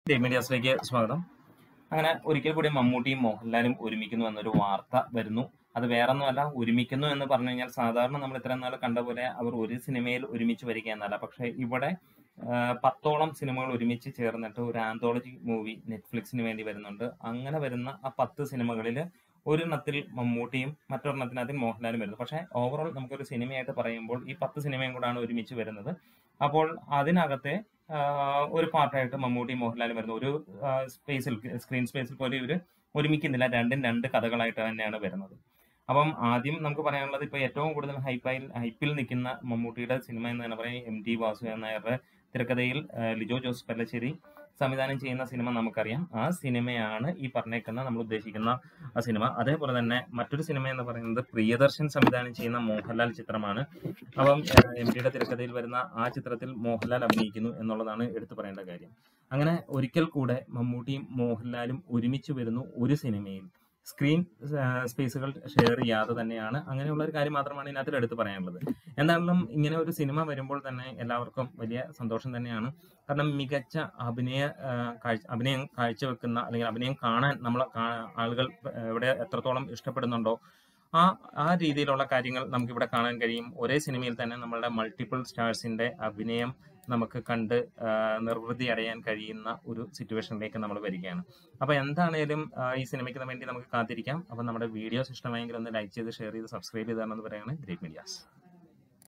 day മീഡിയാസിലേക്ക് സ്വാഗതം അങ്ങനെ ഒരിക്കൽ കൂടി മമ്മൂട്ടിയും മോഹൻലാലും ഒരുമിക്കുന്നു എന്നൊരു വാർത്ത വരുന്നു അത് വേറൊന്നുമല്ല ഒരുമിക്കുന്നു എന്ന് പറഞ്ഞു കഴിഞ്ഞാൽ സാധാരണ നമ്മൾ ഇത്രയും നാൾ കണ്ട പോലെ അവർ ഒരു സിനിമയിൽ ഒരുമിച്ച് വരിക എന്നല്ല പക്ഷേ ഇവിടെ ആ, പത്തോളം സിനിമകൾ ഒരുമിച്ച് ചേർന്നിട്ട് ഒരു ആന്തോളജി മൂവി നെറ്റ്ഫ്ലിക്സിന് വേണ്ടി വരുന്നുണ്ട് അങ്ങനെ വരുന്ന ആ പത്ത് സിനിമകളിൽ ഒരെണ്ണത്തിൽ മമ്മൂട്ടിയും മറ്റൊരെണ്ണത്തിനകത്തിൽ മോഹൻലാലും വരുന്നു പക്ഷേ ഓവറോൾ നമുക്കൊരു സിനിമയായിട്ട് പറയുമ്പോൾ ഈ പത്ത് സിനിമയും കൂടാണ് ഒരുമിച്ച് വരുന്നത് അപ്പോൾ അതിനകത്തെ ആ, ഒരു പാർട്ടായിട്ട് മമ്മൂട്ടി മോഹൻലാലും വരുന്നു ഒരു സ്പേസിൽ സ്ക്രീൻ സ്പേസിൽ പോലും ഇവർ ഒരുമിക്കുന്നില്ല രണ്ടും രണ്ട് കഥകളായിട്ട് തന്നെയാണ് വരുന്നത് അപ്പം ആദ്യം നമുക്ക് പറയാനുള്ളത് ഇപ്പോൾ ഏറ്റവും കൂടുതൽ ഹൈപ്പായി ഹൈപ്പിൽ നിൽക്കുന്ന മമ്മൂട്ടിയുടെ സിനിമ എന്ന് തന്നെ പറയാം എം ടി വാസുദേവൻ നായരുടെ തിരക്കഥയിൽ ആ, ലിജോ ജോസ് പല്ലശ്ശേരി സംവിധാനം ചെയ്യുന്ന സിനിമ നമുക്കറിയാം ആ സിനിമയാണ് ഈ പറഞ്ഞേക്കുന്ന നമ്മൾ ഉദ്ദേശിക്കുന്ന ആ സിനിമ അതേപോലെ തന്നെ മറ്റൊരു സിനിമ എന്ന് പറയുന്നത് പ്രിയദർശൻ സംവിധാനം ചെയ്യുന്ന മോഹൻലാൽ ചിത്രമാണ് അപ്പം എം ടിയുടെ തിരക്കഥയിൽ വരുന്ന ആ ചിത്രത്തിൽ മോഹൻലാൽ അഭിനയിക്കുന്നു എന്നുള്ളതാണ് എടുത്തു പറയേണ്ട കാര്യം അങ്ങനെ ഒരിക്കൽ കൂടെ മമ്മൂട്ടിയും മോഹൻലാലും ഒരുമിച്ച് വരുന്നു ഒരു സിനിമയിൽ സ്ക്രീൻ സ്പേസുകൾ ഷെയർ ചെയ്യാതെ തന്നെയാണ് അങ്ങനെയുള്ള ഒരു കാര്യം മാത്രമാണ് ഇതിനകത്ത് എടുത്ത് പറയാനുള്ളത് എന്തായാലും ഇങ്ങനെ ഒരു സിനിമ വരുമ്പോൾ തന്നെ എല്ലാവർക്കും വലിയ സന്തോഷം തന്നെയാണ് കാരണം മികച്ച അഭിനയ ആ, കാഴ്ച അഭിനയം കാഴ്ചവെക്കുന്ന അല്ലെങ്കിൽ അഭിനയം കാണാൻ നമ്മളെ കാ- ആളുകൾ ഇവിടെ എത്രത്തോളം ഇഷ്ടപ്പെടുന്നുണ്ടോ ആ ആ രീതിയിലുള്ള കാര്യങ്ങൾ നമുക്കിവിടെ കാണാൻ കഴിയും ഒരേ സിനിമയിൽ തന്നെ നമ്മളുടെ മൾട്ടിപ്പിൾ സ്റ്റാർസിന്റെ അഭിനയം നമുക്ക് കണ്ട് ആ, നിർവൃതി അടയാൻ കഴിയുന്ന ഒരു സിറ്റുവേഷനിലേക്ക് നമ്മൾ വരികയാണ് അപ്പോൾ എന്താണേലും ആ, ഈ സിനിമയ്ക്ക് വേണ്ടി നമുക്ക് കാത്തിരിക്കാം അപ്പോൾ നമ്മുടെ വീഡിയോസ് ഇഷ്ടമായെങ്കിൽ ഒന്ന് ലൈക്ക് ചെയ്ത് ഷെയർ ചെയ്ത് സബ്സ്ക്രൈബ് ചെയ്താണെന്ന് പറയുകയാണ് ഗ്രേറ്റ് മീഡിയാസ്